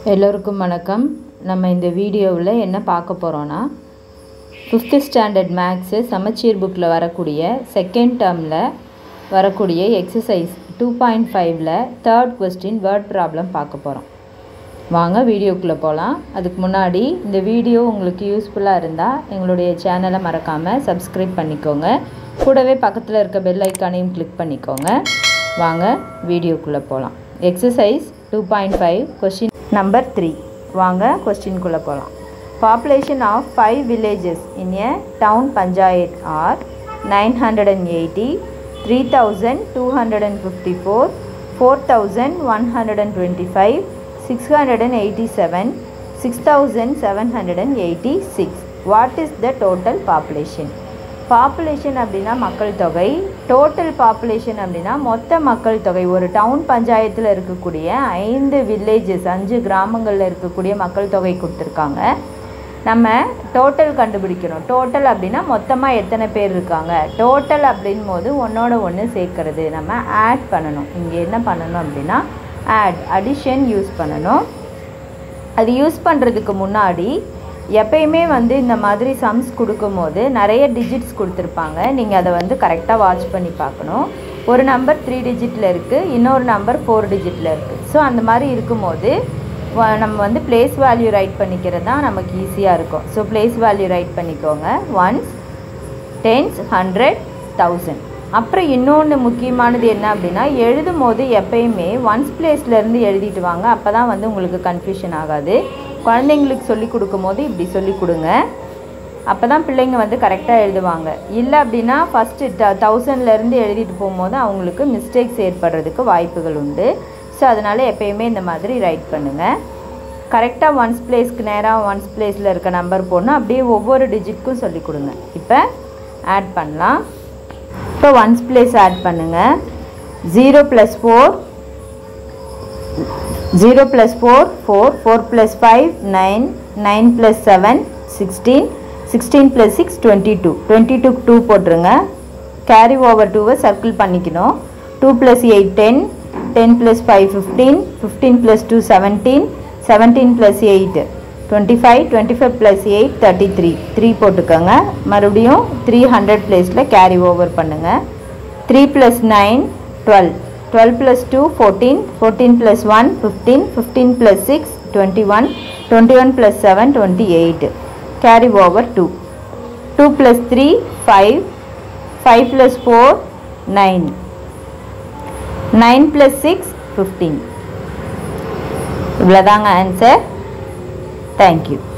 எல்லோருக்கும் வணக்கம் நம்ம இந்த வீடியோவில் என்ன பார்க்க போகிறோன்னா ஃபிஃப்த்து ஸ்டாண்டர்ட் மேக்ஸு சமச்சீர் புக்கில் வரக்கூடிய செகண்ட் டேர்மில் வரக்கூடிய எக்ஸசைஸ் டூ பாயிண்ட் ஃபைவ்ல தேர்ட் கொஸ்டின் வேர்ட் ப்ராப்ளம் பார்க்க போகிறோம் வாங்க வீடியோக்குள்ளே போகலாம் அதுக்கு முன்னாடி இந்த வீடியோ உங்களுக்கு யூஸ்ஃபுல்லாக இருந்தால் எங்களுடைய சேனலை மறக்காமல் சப்ஸ்கிரைப் பண்ணிக்கோங்க கூடவே பக்கத்தில் இருக்க பெல் ஐக்கானையும் கிளிக் பண்ணிக்கோங்க வாங்க வீடியோக்குள்ளே போகலாம் exercise two point five question number three வாங்க கொஸ்டின்குள்ளே போகலாம் population of five villages in a town panchayat are nine hundred and eighty three thousand two hundred and fifty four four thousand one hundred and twenty five six hundred and eighty seven six thousand seven hundred and eighty six what is the total population population அப்படின்னா மக்கள் தொகை total population அப்படின்னா மொத்த மக்கள் தொகை ஒரு down பஞ்சாயத்தில் இருக்கக்கூடிய ஐந்து வில்லேஜஸ் அஞ்சு கிராமங்களில் இருக்கக்கூடிய மக்கள் தொகை கொடுத்துருக்காங்க நம்ம டோட்டல் கண்டுபிடிக்கணும் டோட்டல் அப்படின்னா மொத்தமாக எத்தனை பேர் இருக்காங்க டோட்டல் அப்படின் போது ஒன்றோட ஒன்று சேர்க்கறது நம்ம ஆட் பண்ணணும் இங்கே என்ன பண்ணணும் அப்படின்னா ஆட் அடிஷன் யூஸ் பண்ணணும் அது யூஸ் பண்ணுறதுக்கு முன்னாடி எப்பயுமே வந்து இந்த மாதிரி சம்ஸ் கொடுக்கும்போது நிறைய டிஜிட்ஸ் கொடுத்துருப்பாங்க நீங்கள் அதை வந்து கரெக்டாக வாட்ச் பண்ணி பார்க்கணும் ஒரு நம்பர் த்ரீ டிஜிட்டில் இருக்குது இன்னொரு நம்பர் ஃபோர் டிஜிட்டில் இருக்குது ஸோ அந்த மாதிரி இருக்கும்போது வ- நம்ம வந்து பிளேஸ் வேல்யூ ரைட் பண்ணிக்கிறது தான் நமக்கு ஈஸியாக இருக்கும் ஸோ பிளேஸ் வேல்யூ ரைட் பண்ணிக்கோங்க ஒன்ஸ் டென்ஸ் ஹண்ட்ரட் தௌசண்ட் அப்புறம் இன்னொன்று முக்கியமானது என்ன அப்படின்னா எழுதும் போது எப்பயுமே ஒன்ஸ் பிளேஸ்லேருந்து எழுதிட்டு வாங்க அப்போ தான் வந்து உங்களுக்கு கன்ஃபியூஷன் ஆகாது குழந்தைங்களுக்கு சொல்லி கொடுக்கும்போது இப்படி சொல்லி கொடுங்க அப்போ தான் பிள்ளைங்க வந்து கரெக்டாக எழுதுவாங்க இல்லை அப்படின்னா ஃபஸ்ட்டு த தௌசண்ட்லேருந்து எழுதிட்டு போகும்போது அவங்களுக்கு மிஸ்டேக்ஸ் ஏற்படுறதுக்கு வாய்ப்புகள் உண்டு ஸோ அதனால் எப்பயுமே இந்த மாதிரி ரைட் பண்ணுங்கள் கரெக்டாக ஒன்ஸ் பிளேஸ்க்கு நேராக ஒன்ஸ் பிளேஸில் இருக்க நம்பர் போடணும் அப்படியே ஒவ்வொரு டிஜிட்க்கும் சொல்லி கொடுங்க இப்போ ஆட் பண்ணலாம் இப்போ ஒன்ஸ் பிளேஸ் ஆட் பண்ணுங்கள் zero plus four zero plus four four four plus five nine nine plus seven sixteen sixteen plus six twenty two twenty டூக்கு டூ போட்டுருங்க கேரி ஓவர் டூவை சர்க்கிள் பண்ணிக்கணும் two plus eight ten ten plus five fifteen fifteen plus two seventeen seventeen plus eight twenty five twenty five plus eight thirty three three போட்டுக்கோங்க மறுபடியும் three hundred ப்ளேஸில் carry over பண்ணுங்கள் three plus nine twelve twelve plus two fourteen fourteen plus one fifteen fifteen plus six twenty one twenty one plus seven twenty eight carry over two two plus three five five plus four nine nine plus six fifteen இவ்வளோதாங்க answer thank you